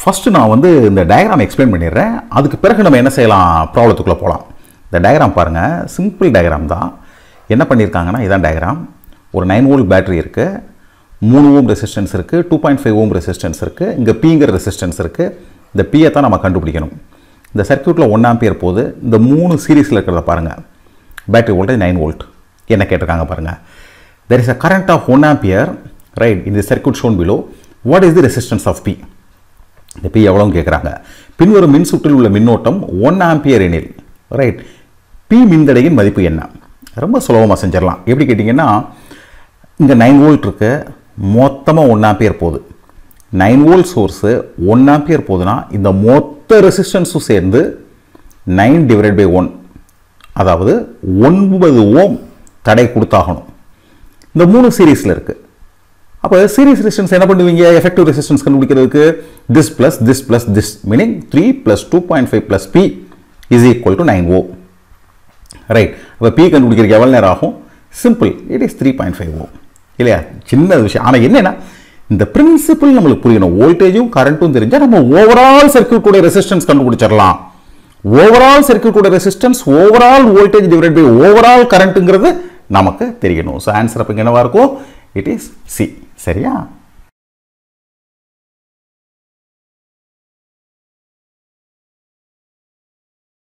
first நான் வந்து இந்த டயக்ராம் எக்ஸ்பிளைன் பண்ணிடுறேன் அதுக்கு பிறகு நம்ம என்ன செய்யலாம் ப்ராப்ளத்துக்குள்ளே போகலாம் இந்த டயக்ராம் பாருங்கள் சிம்பிள் டயக்ராம் தான் என்ன பண்ணியிருக்காங்கன்னா இதான் டயக்ராம் ஒரு நைன் வோல்ட் பேட்டரி இருக்குது மூணு ஓம் ரெசிஸ்டன்ஸ் இருக்குது two point five ohm resistance இருக்குது இங்கே பிங்கிற ரெசிஸ்டன்ஸ் இருக்குது இந்த பியை தான் நம்ம கண்டுபிடிக்கணும் இந்த சர்க்யூட்டில் ஒன் ஆம்பியர் போகுது இந்த மூணு சீரீஸில் இருக்கிறத பாருங்கள் பேட்டரி வோல்டேஜ் நைன் வோல்ட் என்ன கேட்டிருக்காங்க பாருங்கள் there is a current of one ampere right இந்த circuit shown below what is the resistance of P இந்த பி எவ்வளோன்னு கேட்குறாங்க பின்வரும் மின் சுற்றில் உள்ள மின்னோட்டம் ஒன் ஆம்பியர் எனில் ரைட் பி மின்தடையின் மதிப்பு என்ன ரொம்ப சுலபமாக செஞ்சிடலாம் எப்படி கேட்டிங்கன்னா இங்கே நைன் வோல்ட் இருக்கு மொத்தமாக ஒன் ஆம்பியர் போகுது nine volt source one ampere போகுதுன்னா இந்த மொத்த ரெசிஸ்டன்ஸும் சேர்ந்து நைன் டிவைட் பை ஒன் அதாவது ஒன்பது ஓம் தடை கொடுத்தாகணும் இந்த மூணு சீரீஸில் இருக்குது அப்போ சீரிஸ் ரெசிஸ்டன்ஸ் என்ன பண்ணுவீங்க எஃபெக்டிவ் ரெசிஸ்டன்ஸ் கண்டுபிடிக்கிறதுக்கு this plus this plus this meaning three plus two point five plus P is equal to nine ohm right அப்போ பி கண்டுபிடிக்கிறதுக்கு எவ்வளோ நேரம் ஆகும் simple it is three point five ohm இல்லையா சின்ன விஷயம் ஆனால் என்னென்னா இந்த பிரின்சிபிள் நம்மளுக்கு புரியணும் வோல்டேஜும் கரண்ட்டும் தெரிஞ்சால் நம்ம ஓவரால் சர்க்கியூட்டோட ரெசிஸ்டன்ஸ் கண்டுபிடிச்சிடலாம் ஓவரால் சர்க்கியூட்டோட resistance overall voltage divide by overall கரண்ட்டுங்கிறது நமக்கு தெரியணும் ஸோ ஆன்சர் அப்போ என்னவா இருக்கும் இட் இஸ் சி சரியா